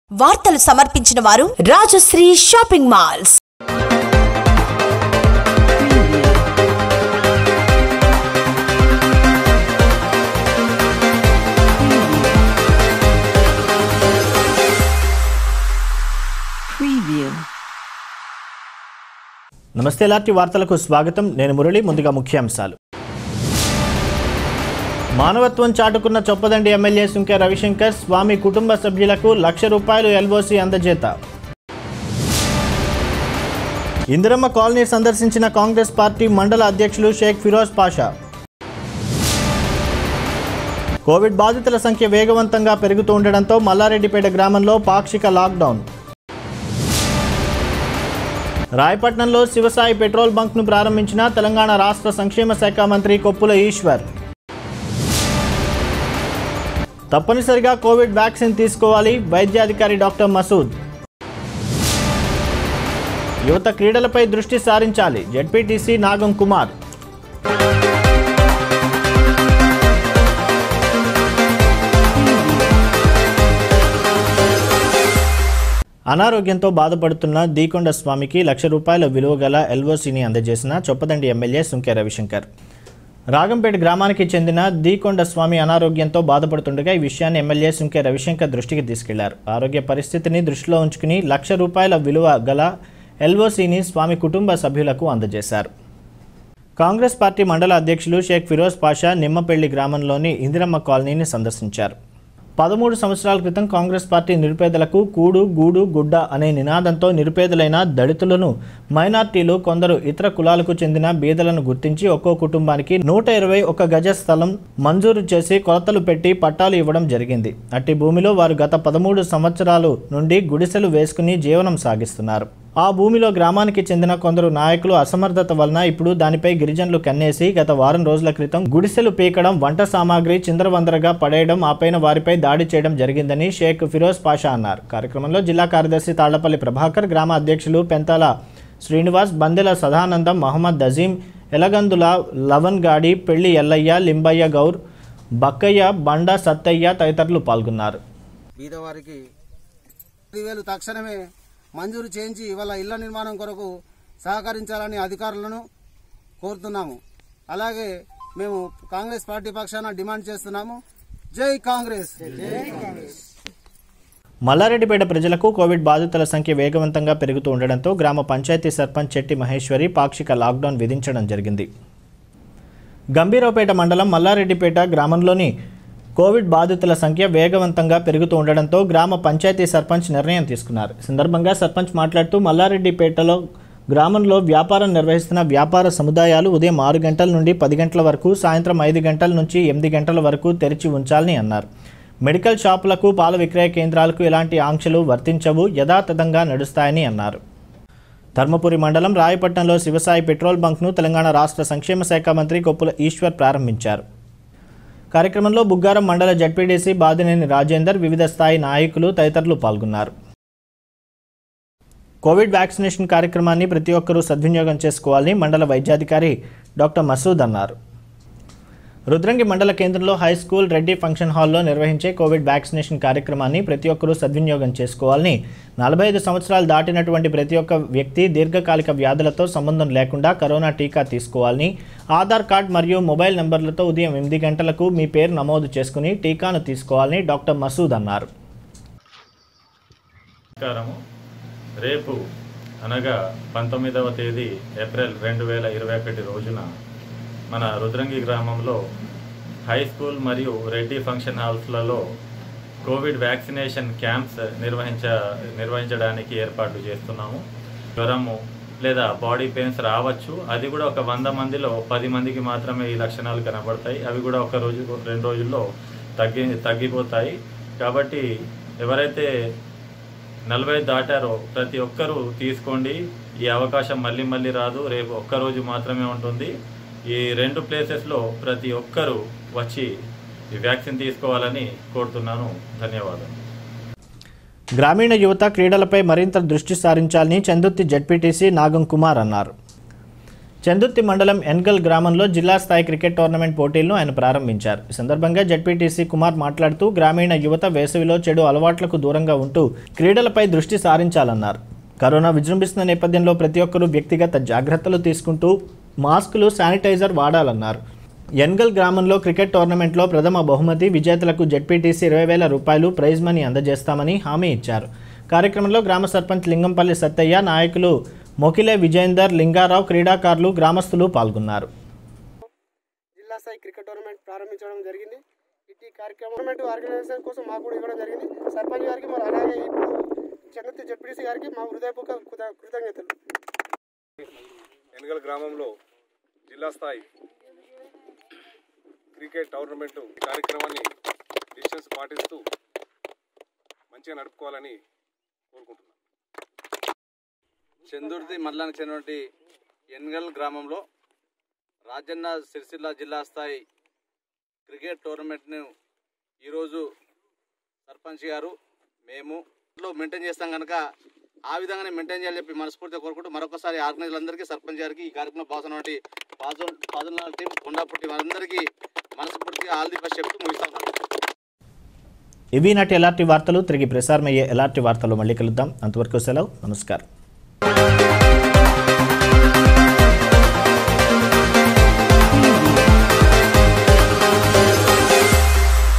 వార్తలు సమర్పించిన వారు రాజశ్రీ షాపింగ్ మాల్స్ Preview. నమస్తే లాంటి వార్తలకు స్వాగతం నేను మురళి ముందుగా ముఖ్యాంశాలు మానవత్వం చాటుకున్న చొప్పదండి ఎమ్మెల్యే సుంకె రవిశంకర్ స్వామి కుటుంబ సభ్యులకు లక్ష రూపాయలు ఎల్ఓసి అందజేత ఇందిరమ్మ కాలనీ సందర్శించిన కాంగ్రెస్ పార్టీ మండల అధ్యక్షులు షేక్ ఫిరోజ్ పాషా కోవిడ్ బాధితుల సంఖ్య వేగవంతంగా పెరుగుతూ ఉండడంతో మల్లారెడ్డిపేట గ్రామంలో పాక్షిక లాక్డౌన్ రాయపట్నంలో శివసాయి పెట్రోల్ బంక్ను ప్రారంభించిన తెలంగాణ రాష్ట్ర సంక్షేమ శాఖ మంత్రి కొప్పుల ఈశ్వర్ తప్పనిసరిగా కోవిడ్ వ్యాక్సిన్ తీసుకోవాలి వైద్యాధికారి డాక్టర్ మసూద్ యువత క్రీడలపై దృష్టి సారించాలి జడ్పీటీసీ నాగం కుమార్ అనారోగ్యంతో బాధపడుతున్న దీకొండ స్వామికి లక్ష రూపాయల విలువ గల ఎల్ఓసిని అందజేసిన చొప్పదండి ఎమ్మెల్యే సుంకె రవిశంకర్ రాగంపేట గ్రామానికి చెందిన దీకొండ స్వామి అనారోగ్యంతో బాధపడుతుండగా ఈ విషయాన్ని ఎమ్మెల్యే సుంకె రవిశంకర్ దృష్టికి తీసుకెళ్లారు ఆరోగ్య పరిస్థితిని దృష్టిలో ఉంచుకుని లక్ష రూపాయల విలువ గల ఎల్ఓసిని స్వామి కుటుంబ సభ్యులకు అందజేశారు కాంగ్రెస్ పార్టీ మండల అధ్యక్షులు షేక్ ఫిరోజ్ పాషా నిమ్మపెళ్లి గ్రామంలోని ఇందిరమ్మ కాలనీని సందర్శించారు పదమూడు సంవత్సరాల క్రితం కాంగ్రెస్ పార్టీ నిరుపేదలకు కూడు గూడు గుడ్డ అనే నినాదంతో నిరుపేదలైన దళితులను మైనార్టీలు కొందరు ఇతర కులాలకు చెందిన బీదలను గుర్తించి ఒక్కో కుటుంబానికి నూట ఇరవై ఒక గజ స్థలం మంజూరు చేసి కొలతలు పెట్టి పట్టాలు ఇవ్వడం జరిగింది అట్టి భూమిలో వారు గత పదమూడు సంవత్సరాలు నుండి గుడిసెలు వేసుకుని జీవనం సాగిస్తున్నారు ఆ భూమిలో గ్రామానికి చెందిన కొందరు నాయకులు అసమర్థత వలన ఇప్పుడు దానిపై గిరిజనులు కన్నేసి గత వారం రోజుల క్రితం గుడిసెలు పీకడం వంట సామాగ్రి చిందరవందరగా పడేయడం ఆపైన వారిపై దాడి చేయడం జరిగిందని షేక్ ఫిరోజ్ పాషా అన్నారు కార్యక్రమంలో జిల్లా కార్యదర్శి తాళ్లపల్లి ప్రభాకర్ గ్రామ అధ్యక్షులు పెంతాల శ్రీనివాస్ బందెల సదానందం మహమ్మద్ అజీం ఎలగందుల లవన్ గాడి పెళ్లి ఎల్లయ్య లింబయ్య గౌర్ బక్కయ్య బండ సత్తయ్య తదితరులు పాల్గొన్నారు బీదవారికి పదివేలు తక్షణమే మంజూరు చేయించి ఇవాళ ఇళ్ల నిర్మాణం కొరకు సహకరించాలని అధికారులను కోరుతున్నాము అలాగే మేము కాంగ్రెస్ పార్టీ పక్షాన డిమాండ్ చేస్తున్నాము జై కాంగ్రెస్ మల్లారెడ్డిపేట ప్రజలకు కోవిడ్ బాధితుల సంఖ్య వేగవంతంగా పెరుగుతూ ఉండడంతో గ్రామ పంచాయతీ సర్పంచ్ చెట్టి మహేశ్వరి పాక్షిక లాక్డౌన్ విధించడం జరిగింది గంభీరావుపేట మండలం మల్లారెడ్డిపేట గ్రామంలోని కోవిడ్ బాధితుల సంఖ్య వేగవంతంగా పెరుగుతూ ఉండడంతో గ్రామ పంచాయతీ సర్పంచ్ నిర్ణయం తీసుకున్నారు ఈ సందర్భంగా సర్పంచ్ మాట్లాడుతూ మల్లారెడ్డిపేటలో గ్రామంలో వ్యాపారం నిర్వహిస్తున్న వ్యాపార సముదాయాలు ఉదయం ఆరు గంటల నుండి పది గంటల వరకు సాయంత్రం ఐదు గంటల నుంచి ఎనిమిది గంటల వరకు తెరిచి ఉంచాలని అన్నారు మెడికల్ షాపులకు పాల విక్రయ కేంద్రాలకు ఎలాంటి ఆంక్షలు వర్తించవు యథాతథంగా నడుస్తాయని అన్నారు ధర్మపురి మండలం రాయపట్నంలో శివసాయి పెట్రోల్ బంక్ను తెలంగాణ రాష్ట్ర సంక్షేమ శాఖ మంత్రి కొప్పుల ఈశ్వర్ ప్రారంభించారు కార్యక్రమంలో బుగ్గారం మండల జడ్పీడీసీ బాదినేని రాజేందర్ వివిధ స్థాయి నాయకులు తదితరులు పాల్గొన్నారు కోవిడ్ వ్యాక్సినేషన్ కార్యక్రమాన్ని ప్రతి ఒక్కరూ సద్వినియోగం చేసుకోవాలని మండల వైద్యాధికారి డాక్టర్ మసూద్ అన్నారు రుద్రంగి మండల కేంద్రంలో హై స్కూల్ రెడ్డి ఫంక్షన్ హాల్లో నిర్వహించే కోవిడ్ వ్యాక్సినేషన్ కార్యక్రమాన్ని ప్రతి ఒక్కరూ సద్వినియోగం చేసుకోవాలని నలభై ఐదు సంవత్సరాలు దాటినటువంటి ప్రతి ఒక్క వ్యక్తి దీర్ఘకాలిక వ్యాధులతో సంబంధం లేకుండా కరోనా టీకా తీసుకోవాలని ఆధార్ కార్డ్ మరియు మొబైల్ నంబర్లతో ఉదయం ఎనిమిది గంటలకు మీ పేరు నమోదు చేసుకుని టీకాను తీసుకోవాలని డాక్టర్ మసూద్ అన్నారు నమస్కారము రేపు అనగా పంతొమ్మిదవ తేదీ ఏప్రిల్ రెండు వేల ఇరవై ఒకటి రోజున మన రుద్రంగి గ్రామంలో హై స్కూల్ మరియు రెడ్డి ఫంక్షన్ హాల్స్లలో కోవిడ్ వ్యాక్సినేషన్ క్యాంప్స్ నిర్వహించ నిర్వహించడానికి ఏర్పాట్లు చేస్తున్నాము జ్వరము లేదా బాడీ పెయిన్స్ రావచ్చు అది కూడా ఒక వంద మందిలో పది మందికి మాత్రమే ఈ లక్షణాలు కనబడతాయి అవి కూడా ఒక రోజు రెండు రోజుల్లో తగ్గి తగ్గిపోతాయి కాబట్టి ఎవరైతే నలభై దాటారో ప్రతి ఒక్కరూ తీసుకోండి ఈ అవకాశం మళ్ళీ మళ్ళీ రాదు రేపు ఒక్కరోజు మాత్రమే ఉంటుంది ఈ రెండు ప్లేసెస్లో ప్రతి ఒక్కరూ వచ్చి ఈ వ్యాక్సిన్ తీసుకోవాలని కోరుతున్నాను ధన్యవాదాలు గ్రామీణ యువత క్రీడలపై మరింత దృష్టి సారించాలని చందుర్తి జడ్పీటీసీ నాగం కుమార్ అన్నారు చందుర్తి మండలం ఎన్గల్ గ్రామంలో జిల్లా స్థాయి క్రికెట్ టోర్నమెంట్ పోటీలను ఆయన ప్రారంభించారు ఈ సందర్భంగా జడ్పీటీసీ కుమార్ మాట్లాడుతూ గ్రామీణ యువత వేసవిలో చెడు అలవాట్లకు దూరంగా ఉంటూ క్రీడలపై దృష్టి సారించాలన్నారు కరోనా విజృంభిస్తున్న నేపథ్యంలో ప్రతి ఒక్కరూ వ్యక్తిగత జాగ్రత్తలు తీసుకుంటూ మాస్కులు శానిటైజర్ వాడాలన్నారు ఎన్గల్ గ్రామంలో క్రికెట్ టోర్నమెంట్లో ప్రథమ బహుమతి విజేతలకు జడ్పీటీసీ ఇరవై వేల రూపాయలు ప్రైజ్ మనీ అందజేస్తామని హామీ ఇచ్చారు కార్యక్రమంలో గ్రామ సర్పంచ్ లింగంపల్లి సత్తయ్య నాయకులు మొకిలే విజయేందర్ లింగారావు క్రీడాకారులు గ్రామస్తులు పాల్గొన్నారు జిల్లా స్థాయి క్రికెట్ టోర్నమెంట్ ప్రారంభించడం జరిగింది ఇటు కార్యక్రమం టోర్నమెంట్ ఆర్గనైజేషన్ కోసం మాకు కూడా ఇవ్వడం జరిగింది సర్పంచ్ గారికి మరి అలాగే ఇప్పుడు చంద్రతి జడ్పీసీ గారికి మా హృదయపూర్వక కృత- కృతజ్ఞతలు ఎనగల్ గ్రామంలో జిల్లా స్థాయి క్రికెట్ టోర్నమెంట్ కార్యక్రమాన్ని డిస్టెన్స్ పాటిస్తూ మంచిగా నడుపుకోవాలని కోరుకుంటున్నాను చందుర్తి మండలానికి చెందినటువంటి ఎన్గల్ గ్రామంలో రాజన్న సిరిసిల్ల జిల్లా స్థాయి క్రికెట్ టోర్నమెంట్ను ఈరోజు సర్పంచ్ గారు మేము లో మెయింటైన్ చేస్తాం కనుక ఆ విధంగానే మెయింటైన్ చేయాలని చెప్పి మనస్ఫూర్తిగా కోరుకుంటూ మరొకసారి ఆర్గనైజర్లందరికీ సర్పంచ్ గారికి ఈ కార్యక్రమం బాగున్నటువంటి పాజల్ పాజల్ టీం కొండాపుట్టి వారందరికీ మనస్ఫూర్తిగా ఆల్ ది బెస్ట్ చెప్తూ ముగిస్తాం ఇవి నాటి ఎలాంటి వార్తలు తిరిగి ప్రసారమయ్యే ఎలాంటి వార్తలు మళ్ళీ కలుద్దాం అంతవరకు సెలవు నమస్కారం